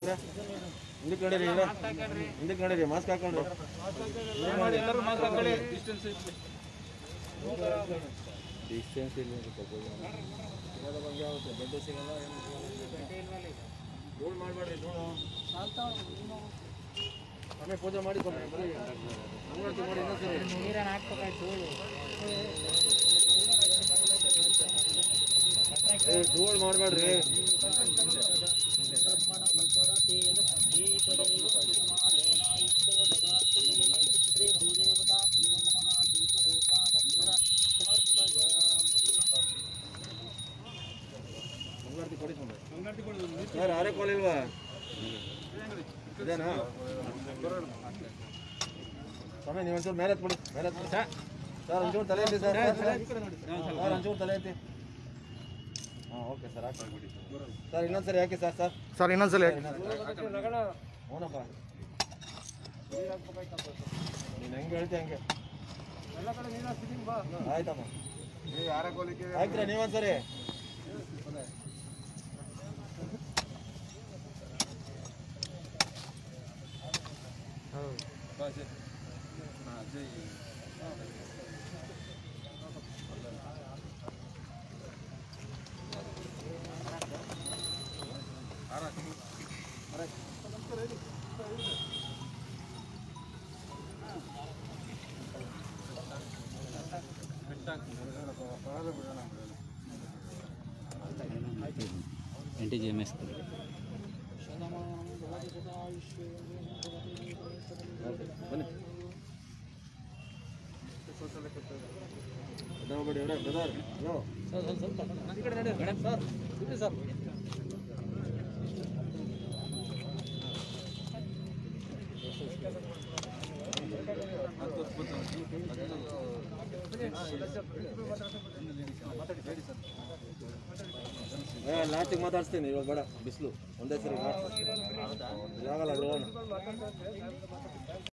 ಹತ್ರ ಹಿಂದಕ್ಕೆ ನಡೀರಿ ಇಲ್ಲ ಹಿಂದಕ್ಕೆ ನಡೀರಿ ಮಾಸ್ಕ್ ಹಾಕೊಂಡ್ರಿ ಎಲ್ಲರೂ ಮಾಸ್ಕ್ ಹಾಕೊಳ್ಳಿ ಡಿಸ್ಟೆನ್ಸ್ ಡಿಸ್ಟೆನ್ಸ್ ಇಲ್ಲ ಧೂಳು ಮಾಡಬೇಡ್ರಿ ಧೂಳು ಆಮೇಲೆ ಪೂಜೆ ಮಾಡಿ ಕೊಡ್ರಿ ಬರೀ ಮಂಗಳಾರತಿ ಮಾಡಿ ಇನ್ನೊಂದ್ಸರಿ ನೀರನ್ನು ಹಾಕ್ಬೇಕಾಯ್ತು ಏ ಧೂಳು ಮಾಡಬೇಡ್ರಿ ಮಂಗಳಾರತಿ ಕೊಡಿ ಸ್ವಾಮಿ ಸರ್ ಆರೇ ಕಾಲ್ ಇಲ್ವಾ ಇದೇನಾ ಸ್ವಾಮಿ ನೀವು ಒಂಚೂರು ಮೇಲೆ ಎತ್ಬಿಡಿ ಮೇಲೆ ಎತ್ಬಿಡಿ ಸರ್ ಒಂಚೂರು ತಲೆ ಎತ್ತಿ ಸರ್ ಸರ್ ಒಂಚೂರು ತಲೆ ಎತ್ತಿ ಹಾಂ ಓಕೆ ಸರ್ ಹಾಕಿ ಸರ್ ಇನ್ನೊಂದ್ಸರಿ ಹಾಕಿ ಸರ್ ಸರ್ ಸರ್ ಇನ್ನೊಂದ್ಸಲಿ ಹ್ಞೂನಪ್ಪ ನೀನು ಹೆಂಗೆ ಹೇಳ್ತಿ ಹಂಗೆ ಆಯ್ತಮ್ಮ ಆಯ್ತಾ ನೀವೊಂದ್ಸರಿ N T G M S ಬನ್ನಿ ಬಿಡಿ ಅವರೇ ಬ್ರದರ್ ಹಲೋ ಏ ಲಾಸ್ಟಿಗೆ ಮಾತಾಡ್ಸ್ತೀನಿ ಇವಾಗ ಬೇಡ ಬಿಸಿಲು ಒಂದೇ ಸರಿ ಆಗಲ್ಲ ಅದ್ರೊಳಗೆ